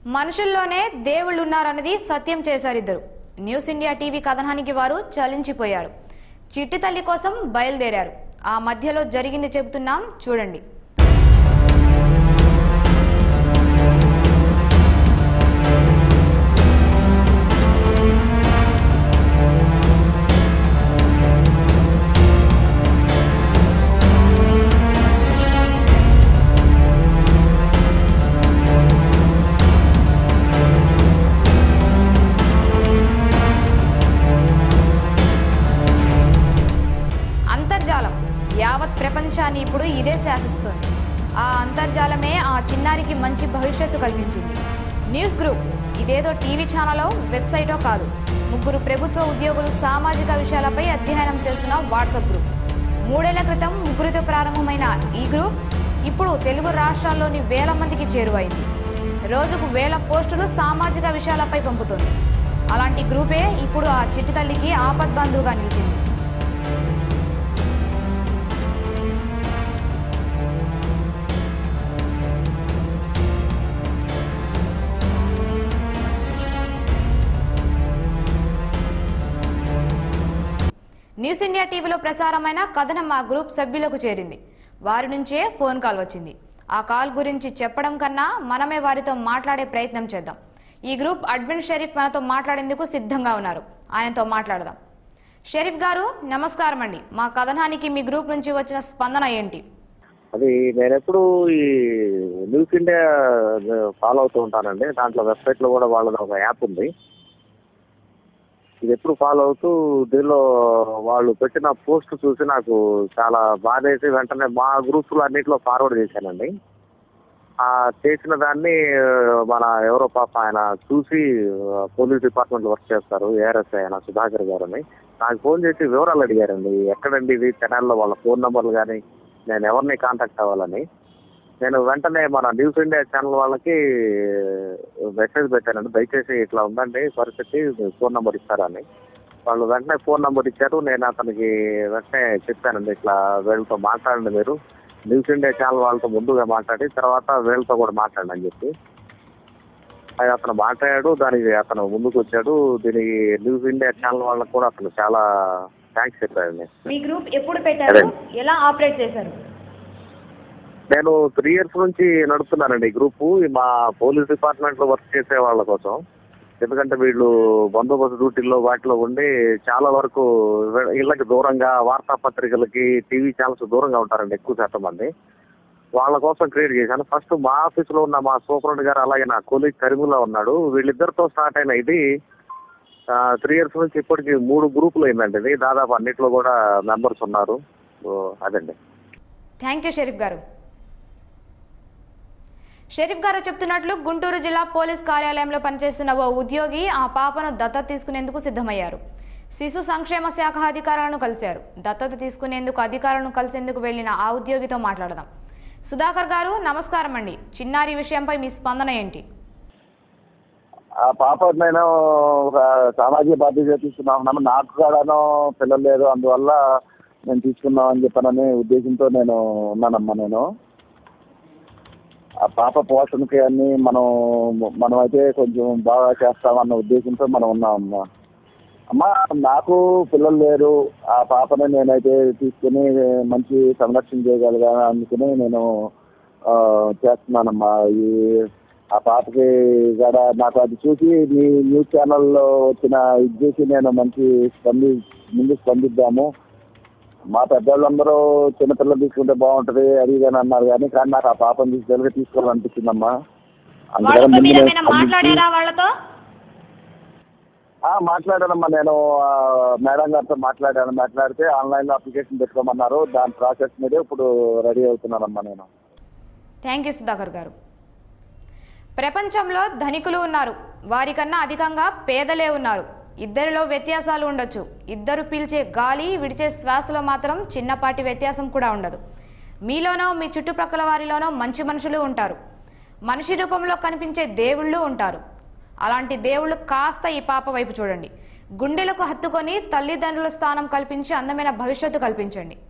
మనుషుల్లోనే దేవుళ్ళు ఉన్నారన్నది సత్యం చేశారు ఇద్దరు న్యూస్ ఇండియా టీవీ కథనానికి వారు చలించిపోయారు చిట్టి తల్లి కోసం బయలుదేరారు ఆ మధ్యలో జరిగింది చెబుతున్నాం చూడండి అంతర్జాలం యావత్ ప్రపంచాన్ని ఇప్పుడు ఇదే శాసిస్తుంది ఆ అంతర్జాలమే ఆ చిన్నారికి మంచి భవిష్యత్తు కల్పించింది న్యూస్ గ్రూప్ ఇదేదో టీవీ ఛానలో వెబ్సైటో కాదు ముగ్గురు ప్రభుత్వ ఉద్యోగులు సామాజిక విషయాలపై అధ్యయనం చేస్తున్న వాట్సాప్ గ్రూప్ మూడేళ్ల క్రితం ముగ్గురితో ప్రారంభమైన ఈ గ్రూప్ ఇప్పుడు తెలుగు రాష్ట్రాల్లోని వేల మందికి చేరువైంది రోజుకు వేల పోస్టులు సామాజిక విషయాలపై పంపుతుంది అలాంటి గ్రూపే ఇప్పుడు ఆ చిట్టి తల్లికి ఆపద్బంధువుగా నిలిచింది న్యూస్ ఇండియా టీవీలో ప్రసారమైన కథనం మా గ్రూప్ సభ్యులకు చేరింది వారి నుంచే ఫోన్ కాల్ వచ్చింది ఆ కాల్ గురించి చెప్పడం కన్నా మనమే వారితో మాట్లాడే ప్రయత్నం చేద్దాం ఈ గ్రూప్ అడ్మిన్ షరీఫ్ మనతో మాట్లాడేందుకు సిద్ధంగా ఉన్నారు ఆయనతో మాట్లాడదాం షరీఫ్ గారు నమస్కారం అండి మా కథనానికి మీ గ్రూప్ నుంచి వచ్చిన స్పందన ఏంటి అది నేను ఎప్పుడు ఈ న్యూస్ ఇండియా ఫాలో అవుతూ ఉంటానండి దాంట్లో వెబ్సైట్ లో కూడా వాళ్ళది ఒక యాప్ ఉంది ఇది ఎప్పుడు ఫాలో అవుతూ దీనిలో వాళ్ళు పెట్టిన పోస్ట్ చూసి నాకు చాలా బాధేసి వెంటనే మా గ్రూప్స్ లో అన్నింటిలో ఫార్వర్డ్ చేశానండి ఆ చేసిన దాన్ని మన ఎవరో పాప ఆయన చూసి పోలీస్ డిపార్ట్మెంట్ వర్క్ చేస్తారు ఏఆర్ఎస్ ఆయన సుధాకర్ గారని నాకు ఫోన్ చేసి వివరాలు అడిగారండి ఎక్కడండి ఇది ఛానల్లో వాళ్ళ ఫోన్ నెంబర్లు కానీ నేను ఎవరిని కాంటాక్ట్ అవ్వాలని నేను వెంటనే మన న్యూస్ ఇండియా ఛానల్ వాళ్ళకి మెసేజ్ పెట్టానండి దయచేసి ఇట్లా ఉందండి పరిస్థితి ఫోన్ నెంబర్ ఇస్తారని వాళ్ళు వెంటనే ఫోన్ నెంబర్ ఇచ్చారు నేను అతనికి వెంటనే చెప్పానండి ఇట్లా వీళ్ళతో మాట్లాడండి మీరు న్యూస్ ఇండియా ఛానల్ వాళ్ళతో ముందుగా మాట్లాడి తర్వాత వీళ్ళతో కూడా మాట్లాడండి అని చెప్పి అది అతను మాట్లాడాడు దానికి అతను ముందుకు వచ్చాడు దీనికి న్యూస్ ఇండియా ఛానల్ వాళ్ళకి కూడా అతను చాలా థ్యాంక్స్ చెప్పాడండి మీ గ్రూప్ ఎప్పుడు పెట్టారు అదే. ఎలా ఆపరేట్ చేశారు నేను త్రీ ఇయర్స్ నుంచి నడుపుతున్నానండి ఈ గ్రూప్ మా పోలీస్ డిపార్ట్మెంట్ లో వర్క్ చేసే వాళ్ళ కోసం ఎందుకంటే వీళ్ళు బందోబస్తు డ్యూటీల్లో వాటిలో ఉండి చాలా వరకు వీ- ఇళ్ళకి దూరంగా వార్తాపత్రికలకి టీవీ ఛానల్స్ దూరంగా ఉంటారండి ఎక్కువ శాతం మంది వాళ్ళ కోసం క్రియేట్ చేశాను ఫస్ట్ మా ఆఫీస్ లో ఉన్న మా సూపరింట్ గారు అలాగే నా కొలీగ్ కరీముల్లా ఉన్నాడు వీళ్ళిద్దరితో స్టార్ట్ అయిన ఇది త్రీ ఇయర్స్ నుంచి ఇప్పటికి మూడు గ్రూపులు అయిందండి ఇది దాదాపు అన్నిట్లో కూడా మెంబర్స్ ఉన్నారు సో అదండి థ్యాంక్ యూ షరీఫ్ గారు షరీఫ్ గారు చెప్తున్నట్లు గుంటూరు జిల్లా పోలీస్ కార్యాలయంలో పనిచేస్తున్న ఓ ఉద్యోగి ఆ పాపను దత్తత తీసుకునేందుకు సిద్ధమయ్యారు శిశు సంక్షేమ శాఖ అధికారులను కలిశారు దత్తత తీసుకునేందుకు అధికారులను కలిసేందుకు వెళ్లిన ఆ ఉద్యోగితో మాట్లాడదాం సుధాకర్ గారు నమస్కారం అండి చిన్నారి విషయంపై మీ స్పందన ఏంటి ఆ పాప నేను ఒక సామాజిక బాధ్యత తీసుకున్నాను నాకు కూడాను పిల్లలు లేదు అందువల్ల నేను తీసుకుందాం అని చెప్పానని ఉద్దేశంతో నేను ఉన్నానమ్మా నేను ఆ పాప పోషణకి అన్ని మనం మనం అయితే కొంచెం బాగా చేస్తామన్న ఉద్దేశంతో మనం ఉన్నామమ్మా అమ్మా నాకు పిల్లలు లేరు ఆ పాపని నేనైతే తీసుకుని మంచి సంరక్షణ చేయగలిగా అందుకని నేను ఆ, చేస్తున్నానమ్మా ఈ ఆ పాపకి కూడా నాకు అది చూసి మీ న్యూస్ ఛానల్లో వచ్చిన ఇది చూసి నేను మంచి స్పంది ముందు స్పందిద్దాము మా పెద్దవాళ్ళందరూ చిన్నపిల్లలు తీసుకుంటే బాగుంటది అది ఇది అని అన్నారు కానీ కానీ నాకు ఆ పాపను తీసుకెళ్ళి తీసుకోవాలనిపించిందమ్మా అందుకని వాళ్ళతో ముందు మీరు నేను ఏమైనా స్పందించి- మాట్లాడారా వాళ్ళతో ఆ, మాట్లాడానమ్మా నేను ఆ, మేడం గారితో మాట్లాడాను మాట్లాడితే ఆన్లైన్లో అప్లికేషన్ పెట్టుకోమన్నారు దాని ప్రాసెస్ మీద ఇప్పుడు రెడీ అవుతున్నానమ్మా నేను థ్యాంక్ యూ సుధాకర్ గారు ప్రపంచంలో ధనికులు ఉన్నారు వారికన్నా అధికంగా పేదలే ఉన్నారు ఇద్దరిలో వ్యత్యాసాలు ఉండొచ్చు ఇద్దరు పీల్చే గాలి విడిచే శ్వాసలో మాత్రం చిన్నపాటి వ్యత్యాసం కూడా ఉండదు మీలోనో మీ చుట్టుప్రక్కల వారిలోనో మంచి మనుషులు ఉంటారు మనిషి రూపంలో కనిపించే దేవుళ్ళు ఉంటారు అలాంటి దేవుళ్ళు కాస్త ఈ పాప వైపు చూడండి గుండెలకు హత్తుకొని తల్లిదండ్రుల స్థానం కల్పించి అందమైన భవిష్యత్తు కల్పించండి